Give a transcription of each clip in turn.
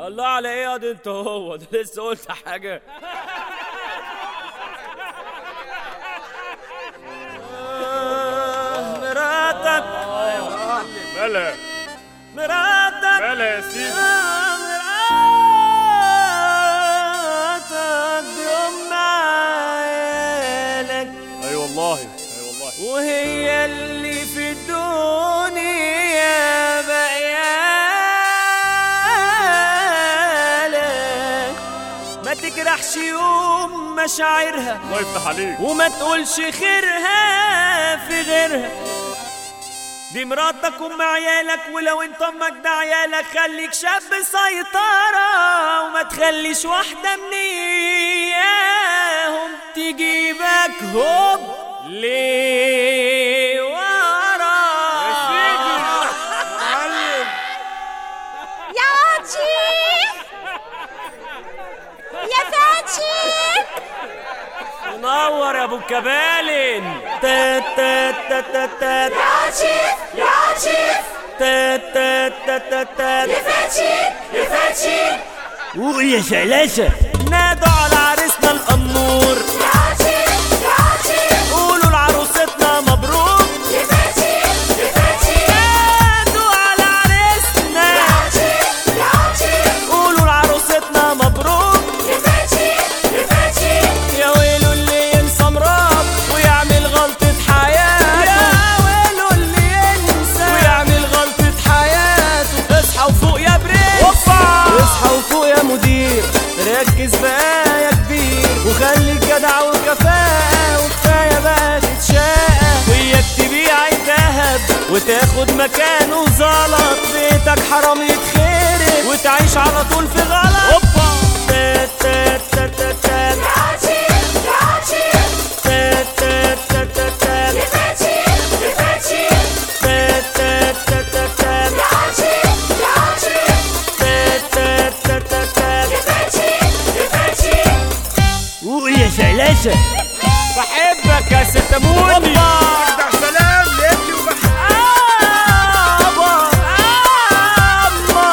الله على ايه يا انت هو ده لسه قلت حاجه آه، مراتك مالها مراتك مالها يا سيدي آه، مراتك دي ام عيالك اي والله اي والله وهي اللي في الدنيا بقيالك ما تجرحش يوم مشاعرها الله يفتح عليك وما تقولش خيرها في غيرها دي مراتك ام عيالك ولو انت امك ده عيالك خليك شاب سيطرة وما تخليش واحدة من اياهم تجيبك هوب ليه ورا يا لطيف يا فاتي منور يا ابو الكبالن تات تات تات تات تات لطيف لطيف تات تات تات تات تات فاتي يا فاتي قول يا شلاشة نادوا على عريسنا الأمور لطيف لطيف قولوا لعروستنا مبروك يا فاتي يا فاتي نادوا على عريسنا لطيف لطيف قولوا لعروستنا مبروك يا فاتي يا فاتي يا ويلو اللي ينسى مراب ويعمل غلطة حياته يا ويلو اللي ينسى ويعمل غلطة حياته اصحى وفوق يا برنس اصحى وفوق يا مدير ركز بقى يا كبير وخليك جدع وكفاءة وكفاية بقى تتشاقى وياك تبيع الذهب وتاخد مكانه زلط بيتك حرام يتخرب وتعيش على طول في غلط اوبا تات تات تات تات تات لطيف لطيف تات تات تات تات تات يا فاتي يا فاتي تات تات تات تات تات لطيف لطيف تات تات تات تات تات يا فاتي يا فاتي قول يا شلاشة بحبك يا ست موني سلام ليكي وبحب آبا آما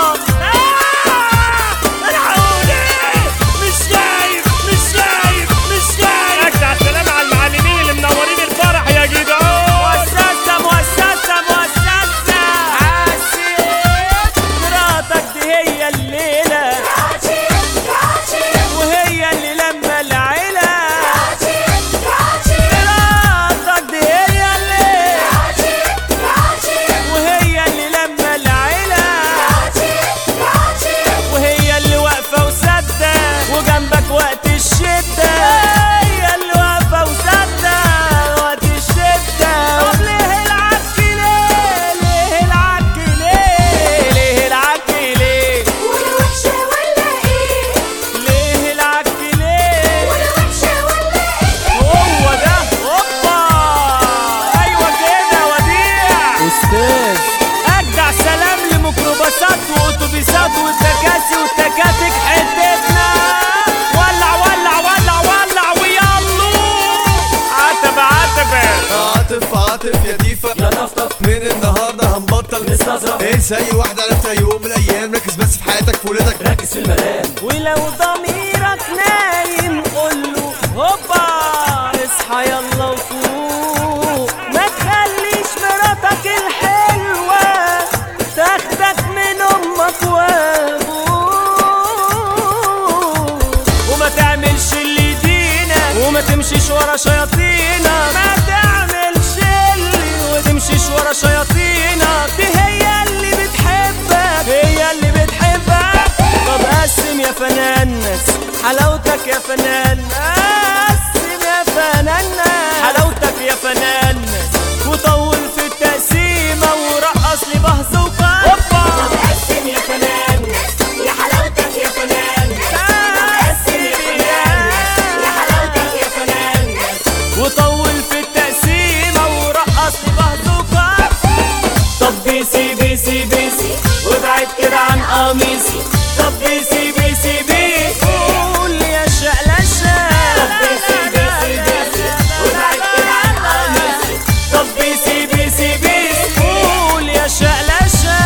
الحقوني مش شايف مش شايف مش شايف اجدع سلام على المعلمين اللي منورين الفرح يا جدعان مؤسسة مؤسسة مؤسسة حسيت مراتك دي هي الليلة لطيف لطيف وهي اللي لما العيلة لطيف لطيف مراتك دي هي الليلة لطيف لطيف وهي اللي لما العيلة لطيف لطيف وهي اللي واقفة وسادة وجنبك وقت الشدة هي اللي واقفة وسادة وقت الشدة طب ليه العك ليه ليه العك ليه ليه العك ليه ولا وحشة ولا ايه ليه العك ليه ولا وحشة ولا ايه هو ده هوبا ايوه كده وديع استاذ اجدع سلام لميكروباصات واتوبيسات والتكاسي والتكاتك حتتنا ولع ولع ولع ولع ويلا عتبة عتبة عاطف عاطف يا ديفا يا طفطف من النهارده هنبطل نستظرف. انسى اي واحده عرفتها يوم من الايام ركز بس في حياتك في ولادك ركز في الملام ولو ضميرك نايم قوله هوبا اصحى يلا وفوق ما تخليش مراتك الحلوة تاخدك من امك وابوك وما تعملش اللي يدينك وما تمشيش ورا شياطينك ما تعملش اللي وتمشيش ورا شياطينك دي هي اللي بتحبك هي اللي بتحبك طب قسم يا فنان حلاوتك يا فنان قسم يا فنان حلاوتك يا فنان وطول في التقسيمة ورقص لي بهز وقار قسم يا فنان يا حلاوتك يا فنان قسم يا فنان يا حلاوتك يا فنان وطول في التقسيمة ورقص لي بهزوكا طب بيسي بيسي بيسي وابعد كده عن قميصي طب بيسي بيسي بيسي قول يا شقلشة طب بيسي بيسي بيسي وابعد كده عن قميصي طب بيسي بيسي بيسي قول يا شقلشة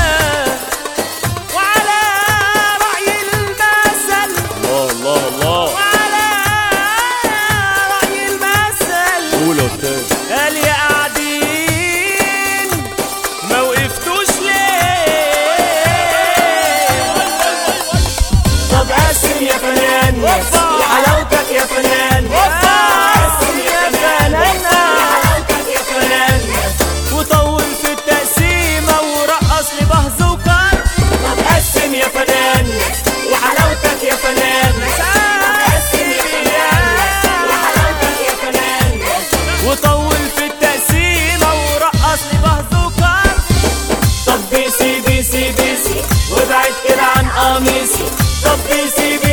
نسي طب سيبي